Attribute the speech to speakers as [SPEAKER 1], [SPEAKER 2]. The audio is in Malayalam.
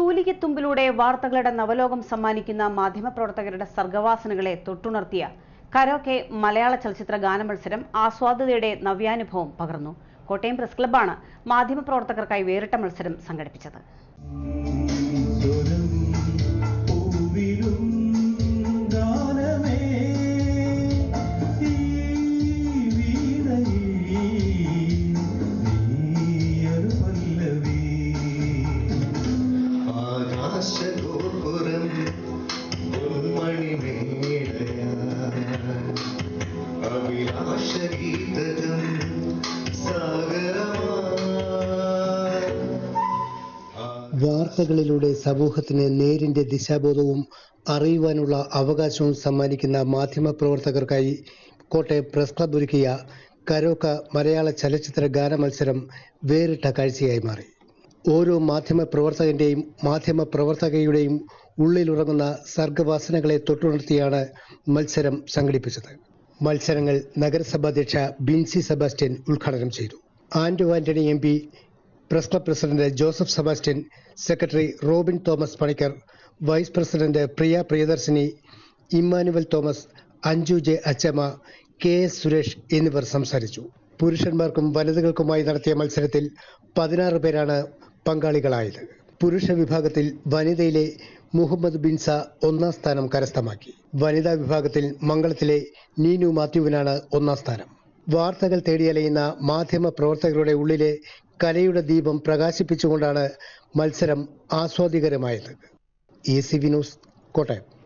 [SPEAKER 1] തൂലികത്തുമ്പിലൂടെ വാർത്തകളുടെ നവലോകം സമ്മാനിക്കുന്ന മാധ്യമപ്രവർത്തകരുടെ സർഗവാസനകളെ തൊട്ടുണർത്തിയ കരോക്കെ മലയാള ചലച്ചിത്ര ഗാനമത്സരം ആസ്വാദ്യതയുടെ നവ്യാനുഭവം പകർന്നു കോട്ടയം പ്രസ് ക്ലബ്ബാണ് മാധ്യമപ്രവർത്തകർക്കായി വേറിട്ട മത്സരം സംഘടിപ്പിച്ചത്
[SPEAKER 2] പൂവിലും ഗാനമേ ഈ വീണയിൽ നീയൊരു പല്ലവി
[SPEAKER 3] ആകാശഗോപുരം പൊന്മണിമേടയാ അഭിലാഷഗീതകം സാഗരമാ
[SPEAKER 4] വാർത്തകളിലൂടെ സമൂഹത്തിന് നേരിന്റെ ദിശാബോധവും അറിയുവാനുള്ള അവകാശവും സമ്മാനിക്കുന്ന മാധ്യമപ്രവർത്തകർക്കായി കോട്ടയം പ്രസ് ക്ലബ് ഒരുക്കിയ കരോക്ക മലയാള ചലച്ചിത്ര ഗാന മത്സരം വേറിട്ട കാഴ്ചയായി മാറി ഓരോ മാധ്യമ പ്രവർത്തകന്റെയും മാധ്യമ പ്രവർത്തകയുടെയും ഉള്ളിലുറങ്ങുന്ന സർഗവാസനകളെ തൊട്ടുണർത്തിയാണ് മത്സരം സംഘടിപ്പിച്ചത് മത്സരങ്ങൾ നഗരസഭാധ്യക്ഷ ബിൻസി സെബാസ്റ്റ്യൻ ഉദ്ഘാടനം ചെയ്തു Anto Antony M P press club president Joseph Sebastian secretary Robin Thomas Panicker vice president Priya Priyadarshini Immanuel Thomas Anju J Achamma K S Suresh എന്നിവർ സംസാരിച്ചു പുരുഷന്മാർക്കും വനിതകൾക്കുമായി നടത്തിയ മത്സരത്തിൽ പതിനാറ് പേരാണ് പങ്കാളികളായത് പുരുഷ വിഭാഗത്തിൽ വനിതയിലെ മുഹമ്മദ് ബിൻസ ഒന്നാം സ്ഥാനം കരസ്ഥമാക്കി വനിതാ വിഭാഗത്തിൽ മംഗളത്തിലെ നീനു മാത്യുവിനാണ് ഒന്നാം സ്ഥാനം വാർത്തകൾ തേടിയലയുന്ന മാധ്യമ പ്രവർത്തകരുടെ ഉള്ളിലെ കലയുടെ ദീപം പ്രകാശിപ്പിച്ചുകൊണ്ടാണ് മത്സരം ആസ്വാദികരമായത് A C V news Kottayam